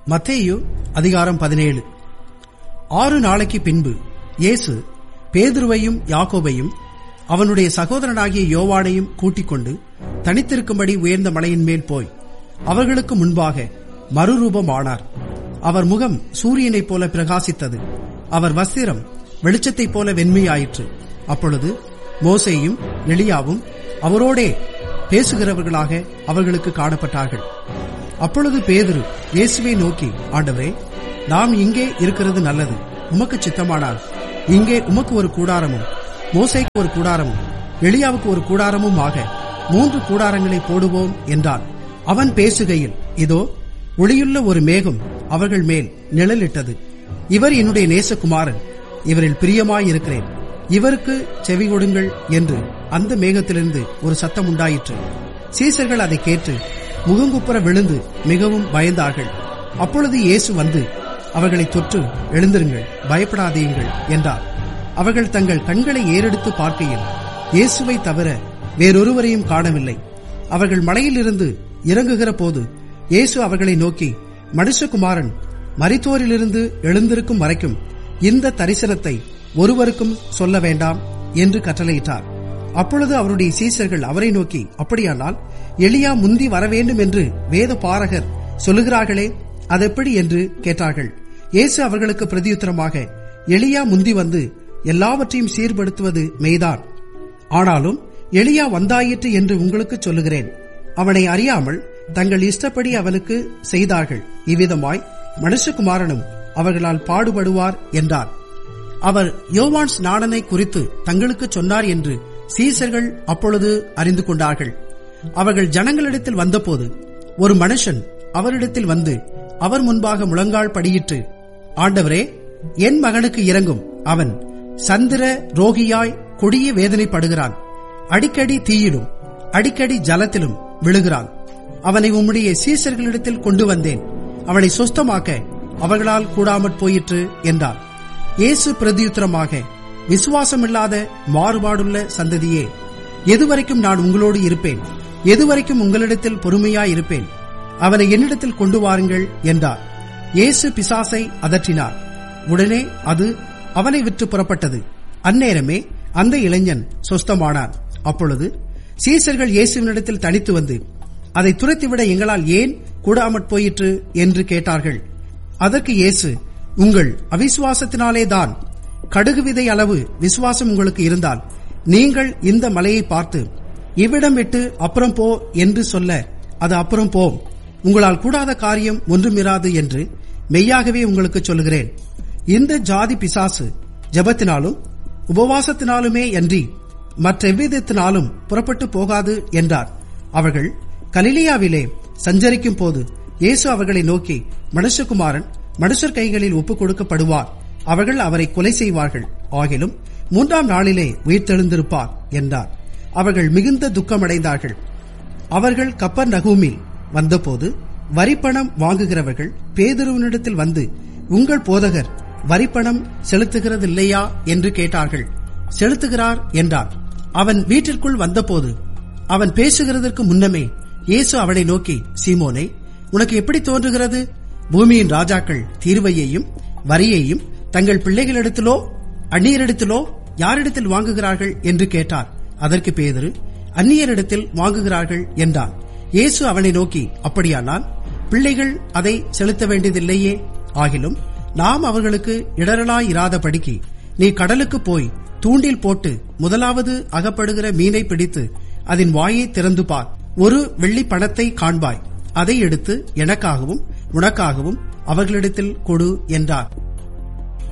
மத்தேயு அதிகாரம் பதினேழு ஆறு நாளைக்கு பின்பு இயேசு பேதுருவையும் யாக்கோபையும் அவனுடைய சகோதரனாகிய யோவானையும் கூட்டிக் கொண்டு தனித்திருக்கும்படி உயர்ந்த மலையின் மேல் போய் அவர்களுக்கு முன்பாக மறுரூபமானார் அவர் முகம் சூரியனைப் போல பிரகாசித்தது அவர் வஸ்திரம் வெளிச்சத்தைப் போல வெண்மையாயிற்று அப்பொழுது மோசேயும் எலியாவும் அவரோடே பேசுகிறவர்களாக அவர்களுக்கு காணப்பட்டார்கள் அப்பொழுது பேதுரு இயேசுவை நோக்கி ஆண்டவரே நாம் இங்கே இருக்கிறது நல்லது உமக்கு சித்தமானால் இங்கே உமக்கு ஒரு கூடாரமும் மோசைக்கு ஒரு கூடாரமும் எலியாவுக்கு ஒரு கூடாரமும் ஆக மூன்று கூடாரங்களை போடுவோம் என்றான் அவன் பேசுகையில் இதோ ஒளியுள்ள ஒரு மேகம் அவர்கள் மேல் நிழலிட்டது இவர் என்னுடைய நேசகுமாரன் இவரில் பிரியமாயிருக்கிறேன் இவருக்கு செவி கொடுங்கள் என்று அந்த மேகத்திலிருந்து ஒரு சத்தம் உண்டாயிற்று சீசர்கள் அதை கேட்டு முகங்குப்புற விழுந்து மிகவும் பயந்தார்கள் அப்பொழுது இயேசு வந்து அவர்களை தொற்று எழுந்திருங்கள் பயப்படாதீங்கள் என்றார் அவர்கள் தங்கள் கண்களை ஏறெடுத்து பார்க்கையில் இயேசுவை தவிர வேறொருவரையும் காணவில்லை அவர்கள் மலையிலிருந்து இறங்குகிற போது இயேசு அவர்களை நோக்கி மனுஷகுமாரன் மரித்தோரிலிருந்து எழுந்திருக்கும் வரைக்கும் இந்த தரிசனத்தை ஒருவருக்கும் சொல்ல வேண்டாம் என்று கட்டளையிட்டார் அப்பொழுது அவருடைய சீசர்கள் அவரை நோக்கி அப்படியானால் எளியா முந்தி வரவேண்டும் என்று வேத பாரகர் சொல்லுகிறார்களே அதெப்படி என்று கேட்டார்கள் இயேசு அவர்களுக்கு பிரதியுத்தரமாக எளியா முந்தி வந்து எல்லாவற்றையும் சீர்படுத்துவது மெய்தான் ஆனாலும் எளியா வந்தாயிற்று என்று உங்களுக்கு சொல்லுகிறேன் அவனை அறியாமல் தங்கள் இஷ்டப்படி அவனுக்கு செய்தார்கள் இவ்விதமாய் மனுஷகுமாரனும் அவர்களால் பாடுபடுவார் என்றார் அவர் யோவான் ஸ்நானனை குறித்து தங்களுக்கு சொன்னார் என்று சீசர்கள் அப்பொழுது அறிந்து கொண்டார்கள் அவர்கள் ஜனங்களிடத்தில் வந்தபோது ஒரு மனுஷன் அவரிடத்தில் வந்து அவர் முன்பாக முழங்கால் படியிட்டு ஆண்டவரே என் மகனுக்கு இறங்கும் அவன் சந்திர ரோகியாய் கொடிய வேதனைப்படுகிறான் அடிக்கடி தீயிலும் அடிக்கடி ஜலத்திலும் விழுகிறான் அவனை உம்முடைய சீசர்களிடத்தில் கொண்டு வந்தேன் அவனை சொஸ்தமாக்க அவர்களால் கூடாமற் போயிற்று என்றார் இயேசு பிரதியுத்தரமாக விசுவாசமில்லாத மாறுபாடுள்ள சந்ததியே எதுவரைக்கும் நான் உங்களோடு இருப்பேன் எதுவரைக்கும் உங்களிடத்தில் பொறுமையாயிருப்பேன் அவனை என்னிடத்தில் கொண்டு வாருங்கள் என்றார் இயேசு பிசாசை அதற்றினார் உடனே அது அவனை விற்று புறப்பட்டது அந்நேரமே அந்த இளைஞன் சொஸ்தமானான் அப்பொழுது சீசர்கள் இயேசுவினிடத்தில் தனித்து வந்து அதை துரைத்துவிட எங்களால் ஏன் கூடாமற் போயிற்று என்று கேட்டார்கள் அதற்கு இயேசு உங்கள் அவிசுவாசத்தினாலே தான் கடுகு விதை அளவு விசுவாசம் உங்களுக்கு இருந்தால் நீங்கள் இந்த மலையை பார்த்து இவ்விடம் விட்டு அப்புறம் போ என்று சொல்ல அது அப்புறம் போம் உங்களால் கூடாத காரியம் ஒன்றுமிராது என்று மெய்யாகவே உங்களுக்கு சொல்லுகிறேன் இந்த ஜாதி பிசாசு ஜபத்தினாலும் உபவாசத்தினாலுமே அன்றி மற்றெவ்விதத்தினாலும் புறப்பட்டு போகாது என்றார் அவர்கள் கலிலியாவிலே சஞ்சரிக்கும் போது இயேசு அவர்களை நோக்கி மனுஷகுமாரன் மனுஷர் கைகளில் ஒப்புக் கொடுக்கப்படுவார் அவர்கள் அவரை கொலை செய்வார்கள் ஆகிலும் மூன்றாம் நாளிலே உயிர்த்தெழுந்திருப்பார் என்றார் அவர்கள் மிகுந்த துக்கமடைந்தார்கள் அவர்கள் கப்பர் நகூமில் வந்தபோது வரிப்பணம் வாங்குகிறவர்கள் பேதுருவனிடத்தில் வந்து உங்கள் போதகர் வரிப்பணம் செலுத்துகிறதில்லையா என்று கேட்டார்கள் செலுத்துகிறார் என்றார் அவன் வீட்டிற்குள் வந்தபோது அவன் பேசுகிறதற்கு முன்னமே இயேசு அவனை நோக்கி சீமோனே உனக்கு எப்படி தோன்றுகிறது பூமியின் ராஜாக்கள் தீர்வையையும் வரியையும் தங்கள் பிள்ளைகளிடத்திலோ அந்நியரிடத்திலோ யாரிடத்தில் வாங்குகிறார்கள் என்று கேட்டார் அதற்கு பேதரு அந்நியரிடத்தில் வாங்குகிறார்கள் என்றான் இயேசு அவனை நோக்கி அப்படியானால் பிள்ளைகள் அதை செலுத்த வேண்டியதில்லையே ஆகிலும் நாம் அவர்களுக்கு இடரலாயிராதபடிக்கு நீ கடலுக்கு போய் தூண்டில் போட்டு முதலாவது அகப்படுகிற மீனை பிடித்து அதன் வாயை திறந்து பார் ஒரு வெள்ளி பணத்தை காண்பாய் அதை எடுத்து எனக்காகவும் உனக்காகவும் அவர்களிடத்தில் கொடு என்றார்